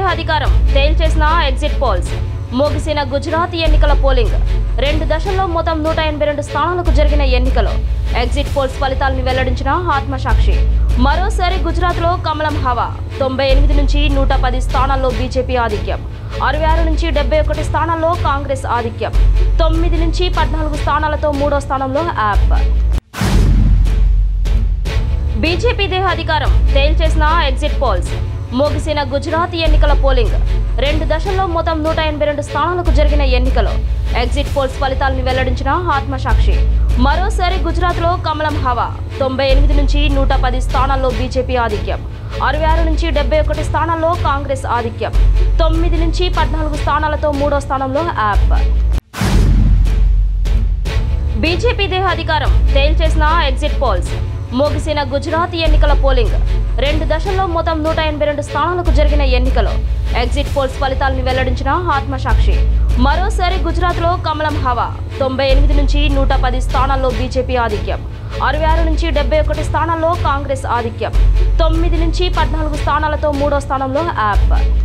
దేహ అధికారం తేల్చేసిన exit polls ముగిసిన గుజరాత్ ఎన్నికల పోలింగ్ రెండు దశల్లో మొత్తం నూట ఎనభై రెండు స్థానాలకు జరిగిన ఎన్నికలో ఎగ్జిట్ పోల్స్ ఫలితాలను వెల్లడించిన ఆత్మసాక్షి మరోసారి గుజరాత్లో కమలం హవా తొంభై ఎనిమిది నుంచి నూట పది స్థానాల్లో బీజేపీ ఆధిక్యం అరవై ఆరు నుంచి డెబ్బై ఒకటి స్థానాల్లో కాంగ్రెస్ ఆధిక్యం తొమ్మిది నుంచి పద్నాలుగు స్థానాలతో మూడో స్థానంలో యాప్ బీజేపీ దేహ అధికారం తేల్చేసిన ఎగ్జిట్ పోల్స్ ముగిసిన గుజరాత్ ఎన్నికల పోలింగ్ రెండు దశల్లో మొత్తం నూట ఎనభై రెండు స్థానాలకు జరిగిన ఎన్నికలో ఎగ్జిట్ పోల్స్ ఫలితాలను వెల్లడించిన ఆత్మసాక్షి మరోసారి గుజరాత్లో కమలం హవా తొంభై ఎనిమిది నుంచి నూట పది స్థానాల్లో బీజేపీ ఆధిక్యం అరవై ఆరు నుంచి డెబ్బై ఒకటి స్థానాల్లో కాంగ్రెస్ ఆధిక్యం తొమ్మిది నుంచి పద్నాలుగు స్థానాలతో మూడో స్థానంలో యాప్ బీజేపీ దేహ అధికారం తేల్చేసిన ఎగ్జిట్ పోల్స్ ముగిసిన గుజరాత్ ఎన్నికల పోలింగ్ రెండు దశల్లో మొత్తం నూట ఎనభై రెండు స్థానాలకు జరిగిన ఎన్నికలో ఎగ్జిట్ పోల్స్ ఫలితాలను వెల్లడించిన ఆత్మసాక్షి మరోసారి గుజరాత్లో కమలం హవా తొంభై ఎనిమిది నుంచి నూట పది స్థానాల్లో బీజేపీ ఆధిక్యం అరవై ఆరు నుంచి డెబ్బై ఒకటి స్థానాల్లో కాంగ్రెస్ ఆధిక్యం తొమ్మిది నుంచి పద్నాలుగు స్థానాలతో మూడో స్థానంలో యాప్